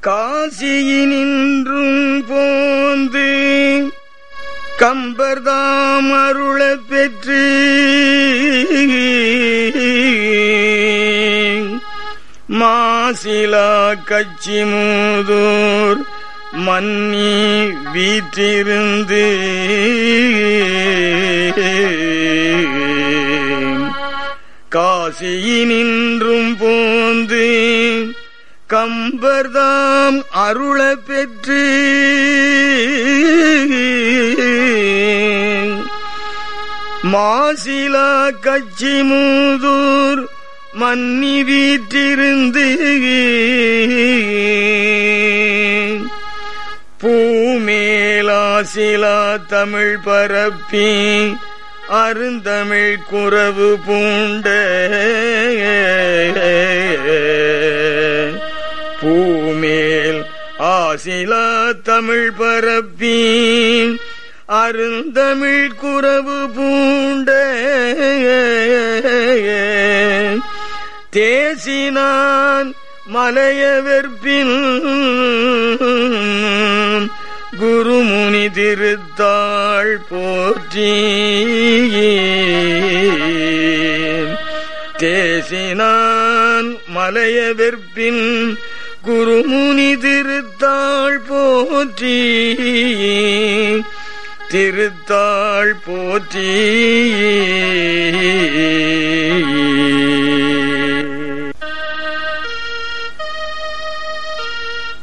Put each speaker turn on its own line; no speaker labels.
காசியினின்றும் போந்து கம்பர்தாம் அருளப் பெற்று மாசிலா கச்சி மூதூர் மன்னி வீற்றிருந்து காசியினின்றும் போந்து கம்பர்தாம் அருளப் பெற்று மாசிலா கச்சி மூதூர் மன்னி வீற்றிருந்து பூமேலாசிலா தமிழ் பரப்பி அருந்தமிழ் குறவு பூண்ட பூமேல் ஆசிலா தமிழ் பரப்பி அருந்தமிழ் குறவு பூண்ட தேசினான் மலையவெற்பின் குருமுனி திருத்தாள் போற்றி தேசினான் மலையவெற்பின் குருமுனி திருத்தாள் போற்றி திருத்தாள் போற்றி